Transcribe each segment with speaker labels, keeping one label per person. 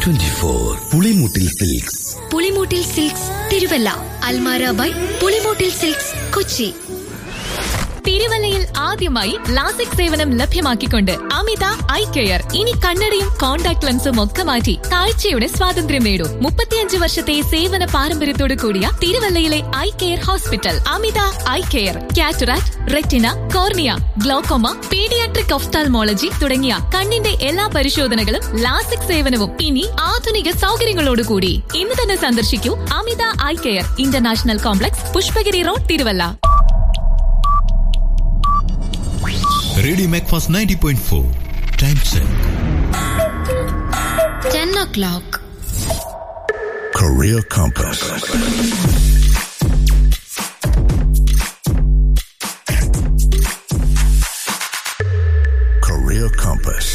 Speaker 1: Twenty four Pulimoottil silks
Speaker 2: Pulimoottil silks Thiruvalla Almara by Pulimoottil silks Kochi
Speaker 3: തിരുവല്ലയിൽ ആദ്യമായി LASIK സേവനം ലഭ്യമാക്കിക്കൊണ്ട് അമിത ഐ കെയർ ഇനി കണ്ണടയും കോൺടാക്ട് ലെൻസും ഒക്കെ മാറ്റി കാഴ്ചയുടെ സ്വാതന്ത്ര്യം നേടൂ മുപ്പത്തിയഞ്ച് വർഷത്തെ സേവന പാരമ്പര്യത്തോടു കൂടിയ തിരുവല്ലയിലെ eye care hospital Amitha eye care cataract retina cornea glaucoma paediatric ophthalmology തുടങ്ങിയ കണ്ണിന്റെ എല്ലാ പരിശോധനകളും ലാസിക് സേവനവും ഇനി ആധുനിക സൗകര്യങ്ങളോടുകൂടി ഇന്ന് തന്നെ സന്ദർശിക്കൂ Amitha eye care international complex Pushpagiri road Thiruvalla
Speaker 4: radio MACFAST ninety point four time check
Speaker 2: ten o'clock
Speaker 1: Career Compass. Career Compass.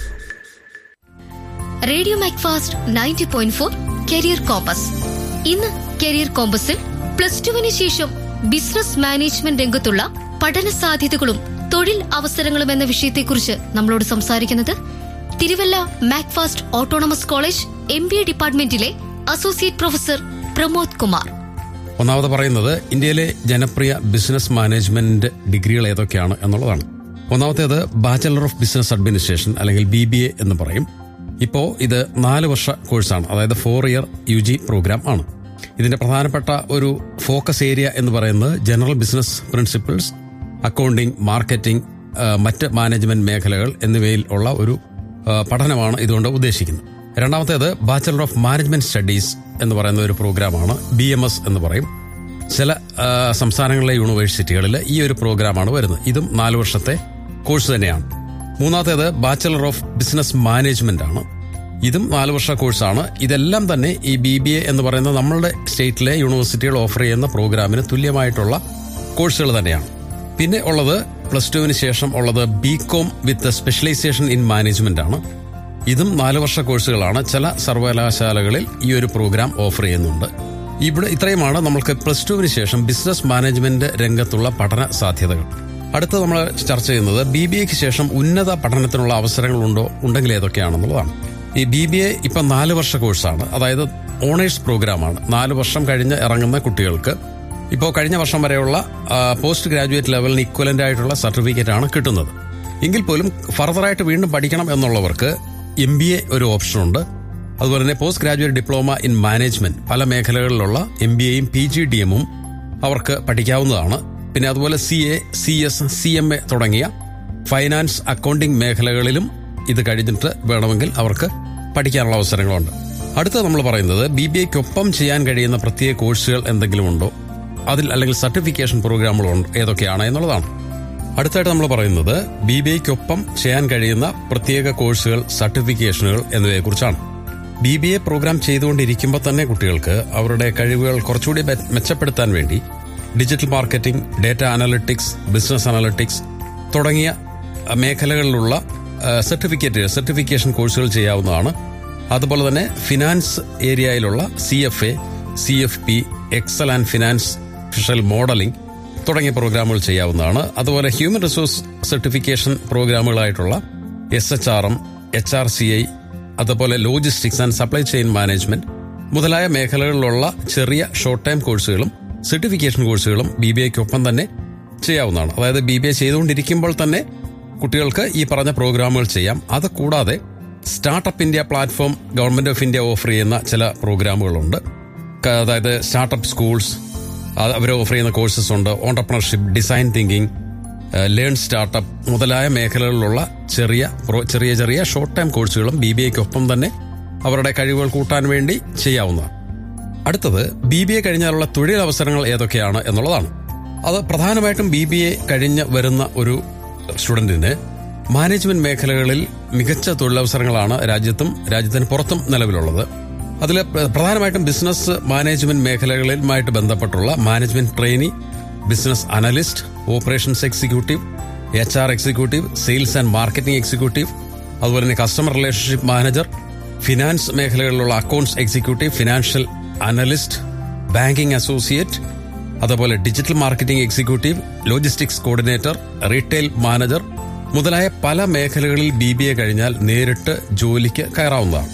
Speaker 2: Radio MACFAST ninety point four career compass ഇന്ന് കരിയർ കോമ്പസിൽ പ്ലസ് ടുവിന് ശേഷം ബിസിനസ് മാനേജ്മെന്റ് രംഗത്തുള്ള പഠന സാധ്യതകളും തൊഴിൽ അവസരങ്ങളും എന്ന വിഷയത്തെക്കുറിച്ച് നമ്മളോട് സംസാരിക്കുന്നത് Thiruvalla MACFAST autonomous college M B A ഡിപ്പാർട്ട്മെന്റിലെ അസോസിയേറ്റ് പ്രൊഫസർ പ്രമോദ് കുമാർ
Speaker 5: ഒന്നാമത് പറയുന്നത് ഇന്ത്യയിലെ ജനപ്രിയ ബിസിനസ് മാനേജ്മെന്റ് ഡിഗ്രികൾ ഏതൊക്കെയാണ് എന്നുള്ളതാണ് ഒന്നാമത്തേത് ബാച്ചലർ ഓഫ് ബിസിനസ് അഡ്മിനിസ്ട്രേഷൻ അല്ലെങ്കിൽ ബി ബി എ എന്ന് പറയും ഇപ്പോൾ ഇത് നാല് വർഷ കോഴ്സാണ് അതായത് four year U G program ആണ് ഇതിന്റെ പ്രധാനപ്പെട്ട ഒരു ഫോക്കസ് ഏരിയ എന്ന് പറയുന്നത് general business principles accounting marketing ആ, മറ്റ് മാനേജ്മെന്റ് മേഖലകൾ എന്നിവയിൽ ഉള്ള ഒരു ആ, പഠനമാണ് ഇതുകൊണ്ട് ഉദ്ദേശിക്കുന്നത് രണ്ടാമത്തേത് ബാച്ചലർ ഓഫ് മാനേജ്മെന്റ് സ്റ്റഡീസ് എന്ന് പറയുന്ന ഒരു പ്രോഗ്രാമാണ് ബി എം എസ് എന്ന് പറയും ചില ആ, സംസ്ഥാനങ്ങളിലെ യൂണിവേഴ്സിറ്റികളിൽ ഈ ഒരു പ്രോഗ്രാമാണ് വരുന്നത് ഇതും നാല് വർഷത്തെ കോഴ്സ് തന്നെയാണ് മൂന്നാമത്തേത് ബാച്ചലർ ഓഫ് ബിസിനസ് മാനേജ്മെന്റ് ആണ് ഇതും നാല് വർഷ കോഴ്സാണ് ഇതെല്ലാം തന്നെ ഈ ബി ബി എ എന്ന് പറയുന്ന നമ്മളുടെ സ്റ്റേറ്റിലെ യൂണിവേഴ്സിറ്റികൾ ഓഫർ ചെയ്യുന്ന പ്രോഗ്രാമിന് തുല്യമായിട്ടുള്ള കോഴ്സുകൾ തന്നെയാണ് പിന്നെ ഉള്ളത് പ്ലസ് ടുവിന് ശേഷം ഉള്ളത് B com with specialisation in management ആണ് ഇതും നാല് വർഷ കോഴ്സുകളാണ് ചില സർവകലാശാലകളിൽ ഈ ഒരു പ്രോഗ്രാം ഓഫർ ചെയ്യുന്നുണ്ട് ഇവിടെ ഇത്രയുമാണ് നമ്മൾക്ക് പ്ലസ് ടുവിന് ശേഷം ബിസിനസ് മാനേജ്മെന്റ് രംഗത്തുള്ള പഠന സാധ്യതകൾ അടുത്ത നമ്മൾ ചർച്ച ചെയ്യുന്നത് ബി ബി എക്ക് ശേഷം ഉന്നത പഠനത്തിനുള്ള അവസരങ്ങളുണ്ടോ ഉണ്ടെങ്കിൽ ഏതൊക്കെയാണെന്നുള്ളതാണ് ഈ ബി ബി എ ഇപ്പം നാല് വർഷ കോഴ്സാണ് അതായത് ഓണേഴ്സ് പ്രോഗ്രാമാണ് നാല് വർഷം കഴിഞ്ഞ് ഇറങ്ങുന്ന കുട്ടികൾക്ക് ഇപ്പോൾ കഴിഞ്ഞ വർഷം വരെയുള്ള ആ, പോസ്റ്റ് ഗ്രാജുവേറ്റ് ലെവലിന് ഇക്വലന്റ് ആയിട്ടുള്ള സർട്ടിഫിക്കറ്റ് ആണ് കിട്ടുന്നത് എങ്കിൽ പോലും ഫർദറായിട്ട് വീണ്ടും പഠിക്കണം എന്നുള്ളവർക്ക് എം ബി എ ഒരു ഓപ്ഷനുണ്ട് അതുപോലെ തന്നെ post graduate diploma in management പല മേഖലകളിലുള്ള എം ബി എയും പി ജി ഡി എമ്മും അവർക്ക് പഠിക്കാവുന്നതാണ് പിന്നെ അതുപോലെ C A C S C M A തുടങ്ങിയ ഫൈനാൻസ് അക്കൗണ്ടിംഗ് മേഖലകളിലും ഇത് കഴിഞ്ഞിട്ട് വേണമെങ്കിൽ അവർക്ക് പഠിക്കാനുള്ള അവസരങ്ങളുണ്ട് അടുത്ത നമ്മൾ പറയുന്നത് ബി ബി എക്കൊപ്പം ചെയ്യാൻ കഴിയുന്ന പ്രത്യേക കോഴ്സുകൾ എന്തെങ്കിലും ഉണ്ടോ അതിൽ അല്ലെങ്കിൽ സർട്ടിഫിക്കേഷൻ പ്രോഗ്രാമുകൾ ഉണ്ട്- ഏതൊക്കെയാണ് എന്നുള്ളതാണ് അടുത്തായിട്ട് നമ്മൾ പറയുന്നത് ബി ബി എക്കൊപ്പം ചെയ്യാൻ കഴിയുന്ന പ്രത്യേക കോഴ്സുകൾ സർട്ടിഫിക്കേഷനുകൾ എന്നിവയെക്കുറിച്ചാണ് ബി ബി എ പ്രോഗ്രാം ചെയ്തുകൊണ്ടിരിക്കുമ്പോൾ തന്നെ കുട്ടികൾക്ക് അവരുടെ കഴിവുകൾ കുറച്ചുകൂടി മെ- മെച്ചപ്പെടുത്താൻ വേണ്ടി digital marketing data analytics business analytics തുടങ്ങിയ അഹ്, മേഖലകളിലുള്ള അഹ്, സർട്ടിഫിക്കറ്റ് സർട്ടിഫിക്കേഷൻ കോഴ്സുകൾ ചെയ്യാവുന്നതാണ് അതുപോലെ തന്നെ ഫിനാൻസ് ഏരിയയിലുള്ള C F A C F P excel and finance ഫിഷൽ മോഡലിംഗ് തുടങ്ങിയ പ്രോഗ്രാമുകൾ ചെയ്യാവുന്നതാണ് അതുപോലെ ഹ്യൂമൻ റിസോഴ്സ് സർട്ടിഫിക്കേഷൻ പ്രോഗ്രാമുകളായിട്ടുള്ള S H R M H R C I അതുപോലെ logistics and supply chain management മുതലായ മേഖലകളിലുള്ള ചെറിയ ഷോർട്ട് ടൈം കോഴ്സുകളും സർട്ടിഫിക്കേഷൻ കോഴ്സുകളും ബി ബി എക്കൊപ്പം തന്നെ ചെയ്യാവുന്നതാണ് അതായത് ബി ബി എ ചെയ്തുകൊണ്ടിരിക്കുമ്പോൾ തന്നെ കുട്ടികൾക്ക് ഈ പറഞ്ഞ പ്രോഗ്രാമുകൾ ചെയ്യാം അത് കൂടാതെ startup India platform government of India offer ചെയ്യുന്ന ചില പ്രോഗ്രാമുകളുണ്ട് ക- അതായത് സ്റ്റാർട്ടപ്പ് സ്കൂൾസ് അവർ ഓഫർ ചെയ്യുന്ന കോഴ്സസ് ഉണ്ട് entrepreneurship design thinking learn startup മുതലായ മേഖലകളിലുള്ള ചെറിയ പ്രോ- ചെറിയ ചെറിയ ഷോർട്ട് ടൈം കോഴ്സുകളും ബി ബി എക്കൊപ്പം തന്നെ അവരുടെ കഴിവുകൾ കൂട്ടാൻ വേണ്ടി ചെയ്യാവുന്നതാണ് അടുത്തത് ബി ബി എ കഴിഞ്ഞാലുള്ള തൊഴിലവസരങ്ങൾ ഏതൊക്കെയാണ് എന്നുള്ളതാണ് അത് പ്രധാനമായിട്ടും ബി ബി എ കഴിഞ്ഞ് വരുന്ന ഒരു സ്റ്റുഡന്റിന് മാനേജ്മെന്റ് മേഖലകളിൽ മികച്ച തൊഴിലവസരങ്ങളാണ് രാജ്യത്തും രാജ്യത്തിന് പുറത്തും നിലവിലുള്ളത് അതിൽ പ്രധാനമായിട്ടും ബിസിനസ് മാനേജ്മെന്റ് മേഖലകളുമായിട്ട് ബന്ധപ്പെട്ടുള്ള management trainee business analyst operations executive H R executive sales and marketing executive അതുപോലെ തന്നെ കസ്റ്റമർ റിലേഷൻഷിപ്പ് മാനേജർ ഫിനാൻസ് മേഖലകളിലുള്ള accounts executive financial analyst banking associate അതുപോലെ digital marketing executive logistics coordinator retail manager മുതലായ പല മേഖലകളിൽ B B A കഴിഞ്ഞാൽ നേരിട്ട് ജോലിക്ക് കയറാവുന്നതാണ്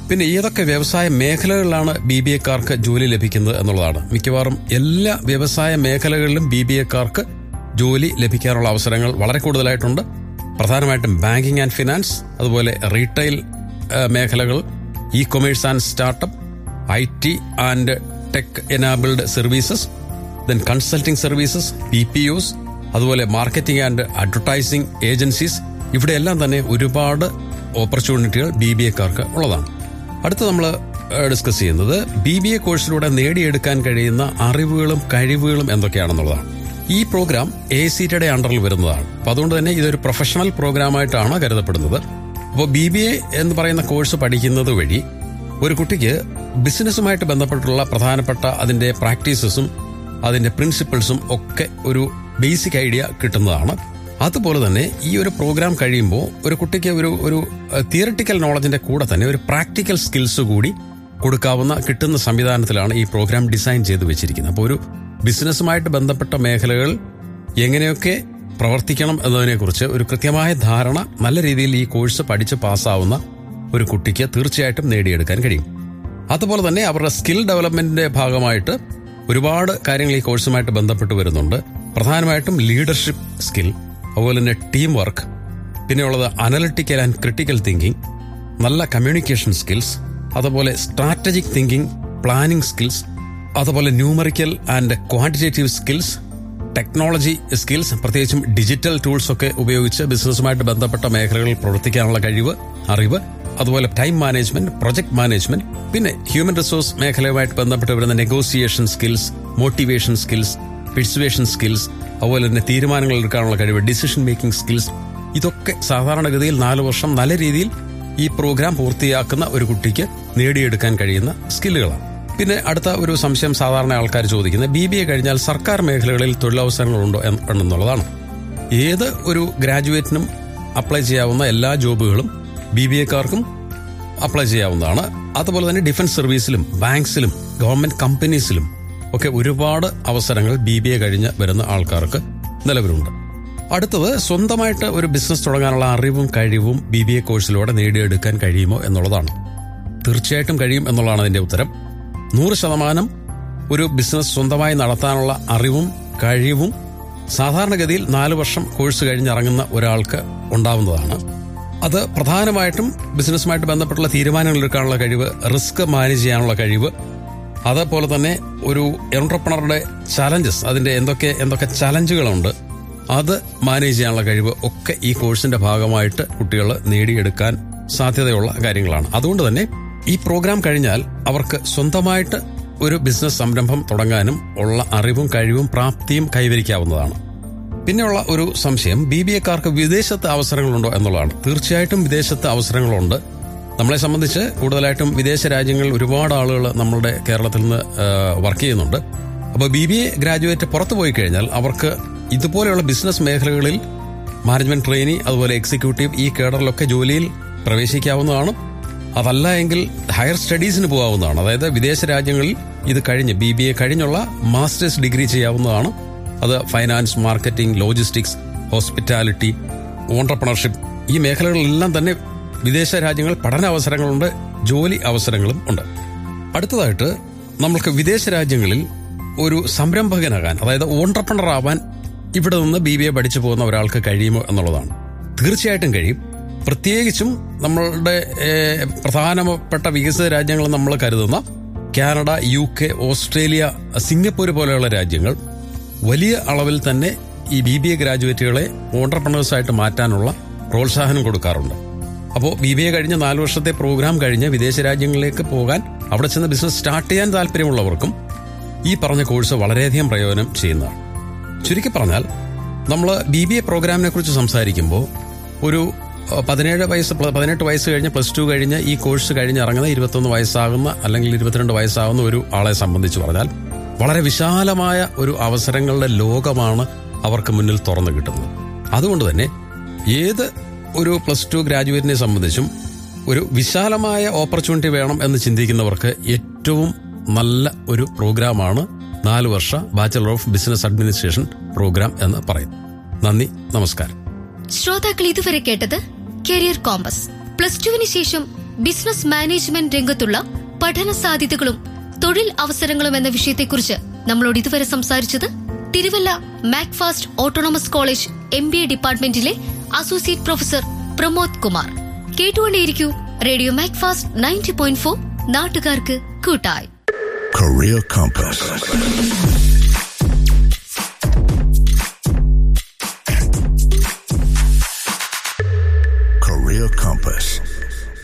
Speaker 5: പിന്നെ ഏതൊക്കെ വ്യവസായ മേഖലകളിലാണ് ബി ബി എക്കാർക്ക് ജോലി ലഭിക്കുന്നത് എന്നുള്ളതാണ് മിക്കവാറും എല്ലാ വ്യവസായ മേഖലകളിലും ബി ബി എക്കാർക്ക് ജോലി ലഭിക്കാനുള്ള അവസരങ്ങൾ വളരെ കൂടുതലായിട്ടുണ്ട് പ്രധാനമായിട്ടും ബാങ്കിങ് ആൻഡ് ഫിനാൻസ് അതുപോലെ റീറ്റെയിൽ ഏഹ്, മേഖലകൾ e commerce and startup I T and tech enabled services then consulting services B P O അതുപോലെ മാർക്കറ്റിംഗ് ആൻഡ് അഡ്വർടൈസിംഗ് ഏജൻസീസ് ഇവിടെയെല്ലാം തന്നെ ഒരുപാട് ഓപ്പർച്യൂണിറ്റികൾ ബി ബി എക്കാർക്ക് ഉള്ളതാണ് അടുത്ത് നമ്മൾ ഡിസ്കസ് ചെയ്യുന്നത് ബി ബി എ കോഴ്സിലൂടെ നേടിയെടുക്കാൻ കഴിയുന്ന അറിവുകളും കഴിവുകളും എന്തൊക്കെയാണെന്നുള്ളതാണ് ഈ പ്രോഗ്രാം എ സി ടിയുടെ അണ്ടറിൽ വരുന്നതാണ് അപ്പൊ അതുകൊണ്ട് തന്നെ ഇതൊരു പ്രൊഫഷണൽ പ്രോഗ്രാമായിട്ടാണ് കരുതപ്പെടുന്നത് അപ്പോൾ ബി ബി എ എന്ന് പറയുന്ന കോഴ്സ് പഠിക്കുന്നത് വഴി ഒരു കുട്ടിക്ക് ബിസിനസ്സുമായിട്ട് ബന്ധപ്പെട്ടുള്ള പ്രധാനപ്പെട്ട അതിന്റെ പ്രാക്ടീസസും അതിന്റെ പ്രിൻസിപ്പിൾസും ഒക്കെ ഒരു ബേസിക് ഐഡിയ കിട്ടുന്നതാണ് അതുപോലെ തന്നെ ഈ ഒരു പ്രോഗ്രാം കഴിയുമ്പോൾ ഒരു കുട്ടിക്ക് ഒരു ഒരു തിയറിറ്റിക്കൽ നോളജിന്റെ കൂടെ തന്നെ ഒരു പ്രാക്ടിക്കൽ സ്കിൽസ് കൂടി കൊടുക്കാവുന്ന കിട്ടുന്ന സംവിധാനത്തിലാണ് ഈ പ്രോഗ്രാം ഡിസൈൻ ചെയ്ത് വെച്ചിരിക്കുന്നത് അപ്പോൾ ഒരു ബിസിനസ്സുമായിട്ട് ബന്ധപ്പെട്ട മേഖലകൾ എങ്ങനെയൊക്കെ പ്രവർത്തിക്കണം എന്നതിനെക്കുറിച്ച് ഒരു കൃത്യമായ ധാരണ നല്ല രീതിയിൽ ഈ കോഴ്സ് പഠിച്ച് പാസ്സാവുന്ന ഒരു കുട്ടിക്ക് തീർച്ചയായിട്ടും നേടിയെടുക്കാൻ കഴിയും അതുപോലെ തന്നെ അവരുടെ സ്കിൽ ഡെവലപ്മെന്റിന്റെ ഭാഗമായിട്ട് ഒരുപാട് കാര്യങ്ങൾ ഈ കോഴ്സുമായിട്ട് ബന്ധപ്പെട്ട് വരുന്നുണ്ട് പ്രധാനമായിട്ടും ലീഡർഷിപ്പ് സ്കിൽ അതുപോലെ തന്നെ ടീം വർക്ക് പിന്നെയുള്ളത് അനലിറ്റിക്കൽ ആൻഡ് ക്രിട്ടിക്കൽ തിങ്കിങ് നല്ല കമ്മ്യൂണിക്കേഷൻ സ്കിൽസ് അതുപോലെ സ്ട്രാറ്റജിക് തിങ്കിങ് പ്ലാനിംഗ് സ്കിൽസ് അതുപോലെ numerical and quantitative skills technology skills പ്രത്യേകിച്ചും ഡിജിറ്റൽ ടൂൾസ് ഒക്കെ ഉപയോഗിച്ച് ബിസിനസ്സുമായിട്ട് ബന്ധപ്പെട്ട മേഖലകളിൽ പ്രവർത്തിക്കാനുള്ള കഴിവ് അറിവ് അതുപോലെ ടൈം മാനേജ്മെന്റ് പ്രൊജക്ട് മാനേജ്മെന്റ് പിന്നെ ഹ്യൂമൻ റിസോഴ്സ് മേഖലയുമായിട്ട് ബന്ധപ്പെട്ട് വരുന്ന negotiation skills motivation skills persuasion skills അതുപോലെ തന്നെ തീരുമാനങ്ങൾ എടുക്കാനുള്ള കഴിവ് ഡിസിഷൻ മേക്കിംഗ് സ്കിൽസ് ഇതൊക്കെ സാധാരണഗതിയിൽ നാല് വർഷം നല്ല രീതിയിൽ ഈ പ്രോഗ്രാം പൂർത്തിയാക്കുന്ന ഒരു കുട്ടിക്ക് നേടിയെടുക്കാൻ കഴിയുന്ന സ്കില്ലുകളാണ് പിന്നെ അടുത്ത ഒരു സംശയം സാധാരണ ആൾക്കാർ ചോദിക്കുന്നത് ബി ബി എ കഴിഞ്ഞാൽ സർക്കാർ മേഖലകളിൽ തൊഴിലവസരങ്ങളുണ്ടോ എന്ന് എന്നുള്ളതാണ് ഏത് ഒരു ഗ്രാജുവേറ്റിനും അപ്ലൈ ചെയ്യാവുന്ന എല്ലാ ജോബുകളും ബി ബി എക്കാർക്കും അപ്ലൈ ചെയ്യാവുന്നതാണ് അതുപോലെ തന്നെ ഡിഫൻസ് സർവീസിലും ബാങ്ക്സിലും ഗവൺമെന്റ് കമ്പനീസിലും ഒക്കെ ഒരുപാട് അവസരങ്ങൾ ബി ബി എ കഴിഞ്ഞ് വരുന്ന ആൾക്കാർക്ക് നിലവിലുണ്ട് അടുത്തത് സ്വന്തമായിട്ട് ഒരു ബിസിനസ് തുടങ്ങാനുള്ള അറിവും കഴിവും ബി ബി എ കോഴ്സിലൂടെ നേടിയെടുക്കാൻ കഴിയുമോ എന്നുള്ളതാണ് തീർച്ചയായിട്ടും കഴിയും എന്നുള്ളതാണ് അതിന്റെ ഉത്തരം നൂറ് ശതമാനം ഒരു ബിസിനസ് സ്വന്തമായി നടത്താനുള്ള അറിവും കഴിവും സാധാരണഗതിയിൽ നാല് വർഷം കോഴ്സ് കഴിഞ്ഞിറങ്ങുന്ന ഒരാൾക്ക് ഉണ്ടാവുന്നതാണ് അത് പ്രധാനമായിട്ടും ബിസിനസ്സുമായിട്ട് ബന്ധപ്പെട്ടുള്ള തീരുമാനങ്ങൾ എടുക്കാനുള്ള കഴിവ് റിസ്ക് മാനേജ് ചെയ്യാനുള്ള കഴിവ് അതേപോലെ തന്നെ ഒരു എന്റർപ്രണറുടെ ചലഞ്ചസ് അതിന്റെ എന്തൊക്കെ എന്തൊക്കെ ചലഞ്ചുകളുണ്ട് അത് മാനേജ് ചെയ്യാനുള്ള കഴിവ് ഒക്കെ ഈ കോഴ്സിന്റെ ഭാഗമായിട്ട് കുട്ടികൾ നേടിയെടുക്കാൻ സാധ്യതയുള്ള കാര്യങ്ങളാണ് അതുകൊണ്ട് തന്നെ ഈ പ്രോഗ്രാം കഴിഞ്ഞാൽ അവർക്ക് സ്വന്തമായിട്ട് ഒരു ബിസിനസ് സംരംഭം തുടങ്ങാനും ഉള്ള അറിവും കഴിവും പ്രാപ്തിയും കൈവരിക്കാവുന്നതാണ് പിന്നെയുള്ള ഒരു സംശയം ബി ബി എക്കാർക്ക് വിദേശത്ത് അവസരങ്ങളുണ്ടോ എന്നുള്ളതാണ് തീർച്ചയായിട്ടും വിദേശത്ത് അവസരങ്ങളുണ്ട് നമ്മളെ സംബന്ധിച്ച് കൂടുതലായിട്ടും വിദേശ രാജ്യങ്ങളിൽ ഒരുപാട് ആളുകൾ നമ്മളുടെ കേരളത്തിൽ നിന്ന് വർക്ക് ചെയ്യുന്നുണ്ട് അപ്പോൾ ബി ബി എ ഗ്രാജുവേറ്റ് പുറത്തു പോയി കഴിഞ്ഞാൽ അവർക്ക് ഇതുപോലെയുള്ള ബിസിനസ് മേഖലകളിൽ മാനേജ്മെന്റ് ട്രെയിനി അതുപോലെ എക്സിക്യൂട്ടീവ് ഈ കേഡറിലൊക്കെ ജോലിയിൽ പ്രവേശിക്കാവുന്നതാണ് അതല്ല എങ്കിൽ ഹയർ സ്റ്റഡീസിന് പോകാവുന്നതാണ് അതായത് വിദേശ രാജ്യങ്ങളിൽ ഇത് കഴിഞ്ഞ് ബി ബി എ കഴിഞ്ഞുള്ള മാസ്റ്റേഴ്സ് ഡിഗ്രി ചെയ്യാവുന്നതാണ് അത് finance marketing logistics hospitality entrepreneurship ഈ മേഖലകളിലെല്ലാം തന്നെ വിദേശ രാജ്യങ്ങൾ പഠന അവസരങ്ങളുണ്ട് ജോലി അവസരങ്ങളും ഉണ്ട് അടുത്തതായിട്ട് നമ്മൾക്ക് വിദേശ രാജ്യങ്ങളിൽ ഒരു സംരംഭകനാകാൻ അതായത് ഓണ്ടർപ്രണർ ആവാൻ ഇവിടെ നിന്ന് ബി ബി എ പഠിച്ചു പോകുന്ന ഒരാൾക്ക് കഴിയുമോ എന്നുള്ളതാണ് തീർച്ചയായിട്ടും കഴിയും പ്രത്യേകിച്ചും നമ്മളുടെ ഏഹ്, പ്രധാനപ്പെട്ട വികസിത രാജ്യങ്ങൾ നമ്മൾ കരുതുന്ന Canada U K Australia Singapore പോലെയുള്ള രാജ്യങ്ങൾ വലിയ അളവിൽ തന്നെ ഈ ബി ബി എ ഗ്രാജുവേറ്റുകളെ ഓണ്ടർപ്രണേഴ്സായിട്ട് മാറ്റാനുള്ള പ്രോത്സാഹനം കൊടുക്കാറുണ്ട് അപ്പോൾ ബി ബി എ കഴിഞ്ഞ നാല് വർഷത്തെ പ്രോഗ്രാം കഴിഞ്ഞ് വിദേശ രാജ്യങ്ങളിലേക്ക് പോകാൻ അവിടെ ചെന്ന് ബിസിനസ് സ്റ്റാർട്ട് ചെയ്യാൻ താല്പര്യമുള്ളവർക്കും ഈ പറഞ്ഞ കോഴ്സ് വളരെയധികം പ്രയോജനം ചെയ്യുന്നതാണ് ചുരുക്കി പറഞ്ഞാൽ നമ്മൾ ബി ബി എ പ്രോഗ്രാമിനെ കുറിച്ച് സംസാരിക്കുമ്പോൾ ഒരു അഹ്, പതിനേഴ് വയസ്സ് പ്ല- പതിനെട്ട് വയസ്സ് കഴിഞ്ഞ് പ്ലസ് ടു കഴിഞ്ഞ് ഈ കോഴ്സ് കഴിഞ്ഞ് ഇറങ്ങുന്ന ഇരുപത്തൊന്ന് വയസ്സാകുന്ന അല്ലെങ്കിൽ ഇരുപത്തിരണ്ട് വയസ്സാകുന്ന ഒരു ആളെ സംബന്ധിച്ച് പറഞ്ഞാൽ വളരെ വിശാലമായ ഒരു അവസരങ്ങളുടെ ലോകമാണ് അവർക്ക് മുന്നിൽ തുറന്നു കിട്ടുന്നത് അതുകൊണ്ട് തന്നെ ഏത് ഒരു പ്ലസ് ടു ഗ്രാജുവേറ്റിനെ സംബന്ധിച്ചും ഒരു വിശാലമായ ഓപ്പർച്യൂണിറ്റി വേണം എന്ന് ചിന്തിക്കുന്നവർക്ക് ഏറ്റവും നല്ല ഒരു പ്രോഗ്രാമാണ് നാല് വർഷ bachelor of business administration program എന്ന് പറയുന്നു നന്ദി നമസ്കാരം
Speaker 2: ശ്രോതാക്കൾ ഇതുവരെ കേട്ടത് കരിയർ കോമ്പസ് പ്ലസ് ടുവിന് ശേഷം ബിസിനസ് മാനേജ്മെന്റ് രംഗത്തുള്ള പഠന സാധ്യതകളും തൊഴിൽ അവസരങ്ങളും എന്ന വിഷയത്തെക്കുറിച്ച് നമ്മളോട് ഇതുവരെ സംസാരിച്ചത് Thiruvalla MACFAST autonomous college M B A ഡിപ്പാർട്ട്മെന്റിലെ അസോസിയേറ്റ് പ്രൊഫസർ പ്രമോദ് കുമാർ കേട്ടുകൊണ്ടേയിരിക്കൂ radio MACFAST ninety point four നാട്ടുകാർക്ക് കൂട്ടായി
Speaker 1: Career Compass.